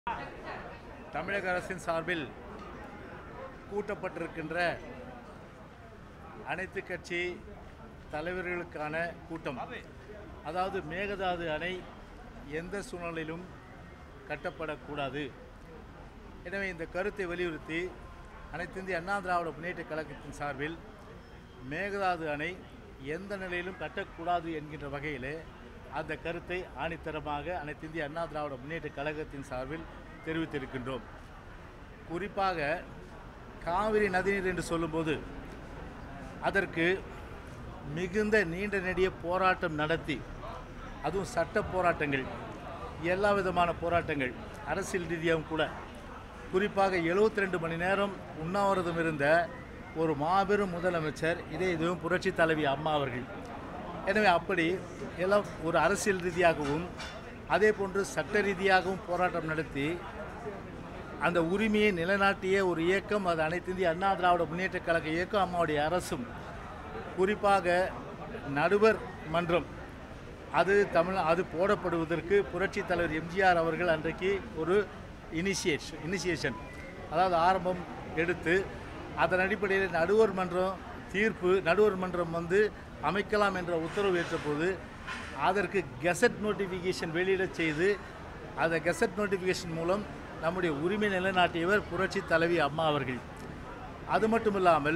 தமிழக அரசின் சார்பில் கூட்டப்பட்டிருக்கின்ற அனைத்து கட்சி தலைவர்களுக்கான கூட்டம் அதாவது மேகதாது அணை எந்த சூழ்நிலையிலும் கட்டப்படக்கூடாது எனவே இந்த கருத்தை வலியுறுத்தி அனைத்து இந்திய அண்ணா திராவிட முன்னேற்ற கழகத்தின் சார்பில் மேகதாது அணை எந்த நிலையிலும் கட்டக்கூடாது என்கின்ற வகையிலே அந்த கருத்தை ஆணித்தரமாக அனைத்து இந்திய அண்ணா திராவிட முன்னேற்ற கழகத்தின் சார்பில் தெரிவித்திருக்கின்றோம் குறிப்பாக காவிரி நதிநீர் என்று சொல்லும்போது அதற்கு மிகுந்த நீண்ட நெடிய போராட்டம் நடத்தி அதுவும் சட்ட போராட்டங்கள் எல்லா விதமான போராட்டங்கள் அரசியல் ரீதியாகவும் கூட குறிப்பாக 72 ரெண்டு மணி நேரம் உண்ணாவிரதம் இருந்த ஒரு மாபெரும் முதலமைச்சர் இதே இதுவும் புரட்சி தலைவி அம்மா அவர்கள் எனவே அப்படி எல்லாம் ஒரு அரசியல் ரீதியாகவும் அதே போன்று சட்ட ரீதியாகவும் போராட்டம் நடத்தி அந்த உரிமையை நிலைநாட்டிய ஒரு இயக்கம் அது அனைத்து இந்திய அண்ணா திராவிட முன்னேற்ற கழக இயக்கம் அம்மாவுடைய அரசும் குறிப்பாக நடுவர் மன்றம் அது தமிழ் அது போடப்படுவதற்கு புரட்சி தலைவர் எம்ஜிஆர் அவர்கள் அன்றைக்கு ஒரு இனிஷியேஷன் இனிஷியேஷன் அதாவது ஆரம்பம் எடுத்து அதன் அடிப்படையில் நடுவர் மன்றம் தீர்ப்பு நடுவர் மன்றம் வந்து அமைக்கலாம் என்ற உத்தரவு ஏற்றபோது அதற்கு கெசட் நோட்டிஃபிகேஷன் வெளியிடச் செய்து அந்த கெசட் நோட்டிஃபிகேஷன் மூலம் நம்முடைய உரிமை நிலைநாட்டியவர் புரட்சி தலைவி அம்மா அவர்கள் அது மட்டும் இல்லாமல்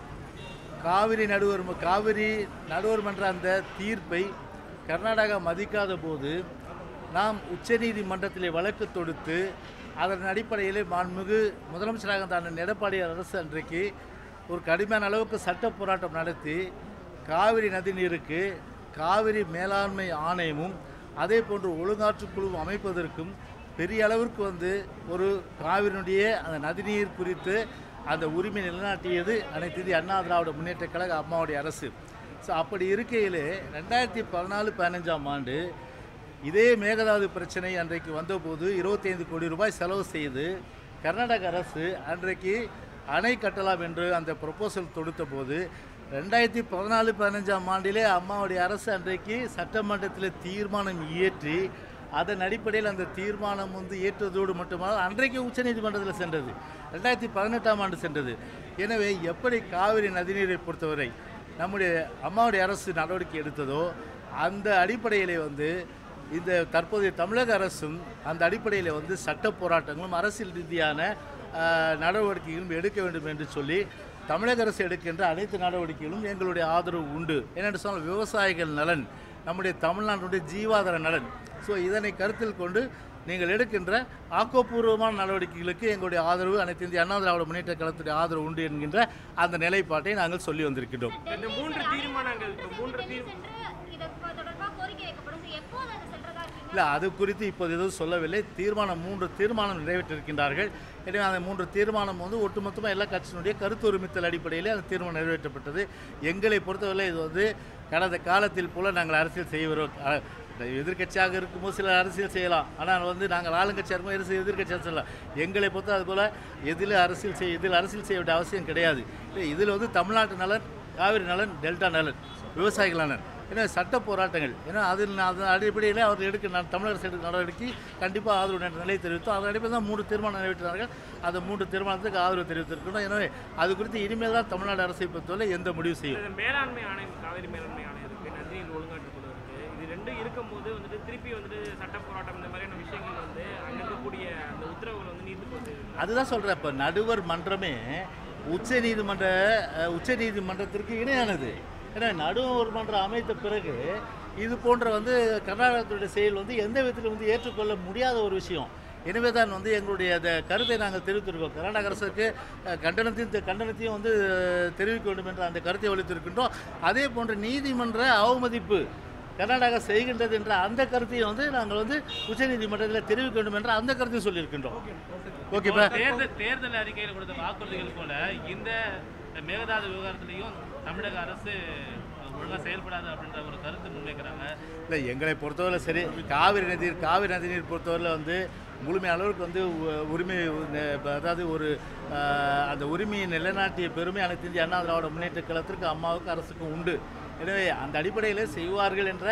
காவிரி நடுவர் காவிரி நடுவர் மன்ற அந்த தீர்ப்பை கர்நாடகா மதிக்காத போது நாம் உச்சநீதிமன்றத்திலே வழக்கு தொடுத்து அதன் அடிப்படையிலே மாண்புமிகு முதலமைச்சராக இருந்த அண்ணன் எடப்பாடி அரசு அன்றைக்கு ஒரு கடுமையான அளவுக்கு சட்ட போராட்டம் நடத்தி காவிரி நதிநீருக்கு காவிரி மேலாண்மை ஆணையமும் அதே போன்று ஒழுங்காற்று குழுவும் அமைப்பதற்கும் பெரிய அளவிற்கு வந்து ஒரு காவிரியினுடைய அந்த நதிநீர் குறித்து அந்த உரிமை நிலைநாட்டியது அனைத்து இந்திய அண்ணா திராவிட முன்னேற்ற கழக அம்மாவுடைய அரசு ஸோ அப்படி இருக்கையிலே ரெண்டாயிரத்தி பதினாலு பதினஞ்சாம் ஆண்டு இதே மேகதாது பிரச்சனை அன்றைக்கு வந்தபோது 25 கோடி ரூபாய் செலவு செய்து கர்நாடக அரசு அன்றைக்கு அணை கட்டலாம் என்று அந்த ப்ரொபோசல் தொடுத்த போது ரெண்டாயிரத்தி பதினாலு பதினஞ்சாம் ஆண்டிலே அம்மாவுடைய அரசு அன்றைக்கு சட்டமன்றத்தில் தீர்மானம் இயற்றி அதன் அடிப்படையில் அந்த தீர்மானம் வந்து ஏற்றதோடு மட்டுமல்ல அன்றைக்கு உச்சநீதிமன்றத்தில் சென்றது ரெண்டாயிரத்தி பதினெட்டாம் ஆண்டு சென்றது எனவே எப்படி காவிரி நதிநீரை பொறுத்தவரை நம்முடைய அம்மாவுடைய அரசு நடவடிக்கை எடுத்ததோ அந்த அடிப்படையிலே வந்து இந்த தற்போதைய தமிழக அரசும் அந்த அடிப்படையில் வந்து சட்ட போராட்டங்களும் அரசியல் ரீதியான ஆஹ், நடவடிக்கைகளும் எடுக்க வேண்டும் என்று சொல்லி தமிழக அரசு எடுக்கின்ற அனைத்து நடவடிக்கைகளும் எங்களுடைய ஆதரவு உண்டு ஏனென்று சொன்னால் விவசாயிகள் நலன் நம்முடைய தமிழ்நாட்டுடைய ஜீவாதார நலன் ஸோ இதனை கருத்தில் கொண்டு நீங்கள் எடுக்கின்ற ஆக்கப்பூர்வமான நடவடிக்கைகளுக்கு எங்களுடைய ஆதரவு அனைத்து இந்திய அண்ணா திராவிட முன்னேற்ற கழகத்துடைய ஆதரவு உண்டு என்கின்ற அந்த நிலைப்பாட்டை நாங்கள் சொல்லி வந்திருக்கின்றோம் இந்த மூன்று தீர்மானங்கள் இப்ப மூன்று தீர் சென்று இது தொடர்பாக கோரிக்கை வைக்கப்படும் So, எப்போது அது சென்றதா இருக்கீங்க இல்லை அது குறித்து இப்போது எதுவும் சொல்லவில்லை தீர்மானம் மூன்று தீர்மானம் நிறைவேற்றிருக்கின்றார்கள் எனவே அந்த மூன்று தீர்மானம் வந்து ஒட்டுமொத்தமாக எல்லா கட்சியினுடைய கருத்து ஒருமித்தல் அடிப்படையில் அந்த தீர்மானம் நிறைவேற்றப்பட்டது எங்களை பொறுத்தவரை இது வந்து கடந்த காலத்தில் போல நாங்கள் அரசியல் செய்கிறோம் அ- எதிர்க்கட்சியாக இருக்கும்போது சில அரசியல் செய்யலாம் ஆனால் வந்து நாங்கள் ஆளுங்கட்சியாக இருக்கும்போது எதிர்த்து எதிர்க்கட்சியாக செய்யலாம் எங்களை பொறுத்த அது போல் எதில் அரசியல் செய்ய இதில் அரசியல் செய்ய வேண்டிய அவசியம் கிடையாது இல்லை, இதில் வந்து தமிழ்நாட்டு நலன் காவிரி நலன் டெல்டா நலன் விவசாயிகள் நலன் ஏன்னா சட்ட போராட்டங்கள் ஏன்னா அதில் அதன் அடிப்படையில் அவர் எடுக்க ந- தமிழக அரசு எடுக்க நடவடிக்கை கண்டிப்பாக ஆதரவு என்ற நிலையை தெரிவித்தோம் அதன் அடிப்படையில் தான் மூன்று தீர்மானம் நிறைவேற்றினார்கள் அந்த மூன்று தீர்மானத்துக்கு ஆதரவு தெரிவித்திருக்கணும் எனவே அது குறித்து இனிமேல் தான் தமிழ்நாடு அரசை பொறுத்தவரை எந்த முடிவு செய்யும் இந்த மேலாண்மை ஆணையம் காவிரி மேலாண்மை ஆணையம் இருக்கு நதிநீர் ஒழுங்காற்று குழு இருக்கு இது ரெண்டும் இருக்கும்போது வந்துட்டு திருப்பி வந்துட்டு சட்ட போராட்டம் இந்த மாதிரியான விஷயங்கள் வந்து அங்க இருக்கக்கூடிய அந்த உத்தரவுகள் வந்து நீர்த்து போகுது அதுதான் சொல்கிறேன் இப்போ நடுவர் மன்றமே உச்ச நீதிமன்ற உச்ச நீதிமன்றத்திற்கு இணையானது ஏன்னா நடுவர் மன்றம் அமைத்த பிறகு இது போன்ற வந்து கர்நாடகத்துடைய செயல் வந்து எந்த விதத்திலும் வந்து ஏற்றுக்கொள்ள முடியாத ஒரு விஷயம் எனவே தான் வந்து எங்களுடைய அந்த கருத்தை நாங்கள் தெரிவித்திருக்கோம் கர்நாடக அரசுக்கு அஹ், கண்டனத்தையும் தெ- கண்டனத்தையும் வந்து அஹ், தெரிவிக்க வேண்டும் என்ற அந்த கருத்தை வலித்திருக்கின்றோம் அதே போன்ற நீதிமன்ற அவமதிப்பு கர்நாடகா செய்கின்றது என்ற அந்த கருத்தையும் வந்து நாங்கள் வந்து உச்சநீதிமன்றத்தில் தெரிவிக்க வேண்டும் என்ற அந்த கருத்தையும் சொல்லியிருக்கின்றோம் ஓகேப்பா தேர்தல் தேர்தல் அறிக்கையில் கொடுத்த வாக்குறுதிகள் போல இந்த மேகதாது விவகாரத்திலையும் தமிழக அரசு ஒழுங்காக செயல்படாது அப்படின்ற ஒரு கருத்து முன்வைக்கிறாங்க இல்லை எங்களை பொறுத்தவரை சரி காவிரி நதிநீர் காவிரி நதிநீர் பொறுத்தவரையில் வந்து முழுமை அளவுக்கு வந்து உ- உரிமை ந- அதாவது ஒரு ஆஹ், அந்த உரிமையை நிலைநாட்டிய பெருமை அனைத்து இந்திய அண்ணா திராவிட முன்னேற்ற கழகத்திற்கு அம்மாவுக்கு அரசுக்கும் உண்டு எனவே அந்த அடிப்படையில் செய்வார்கள் என்ற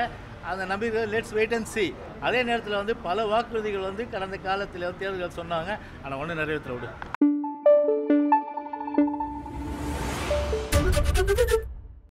அந்த நம்பிக்கை லெட்ஸ் வெயிட் அண்ட் see அதே நேரத்தில் வந்து பல வாக்குறுதிகள் வந்து கடந்த காலத்தில் தேர்தல்கள் சொன்னாங்க ஆனால் ஒன்றும் நிறைவேற்ற விடு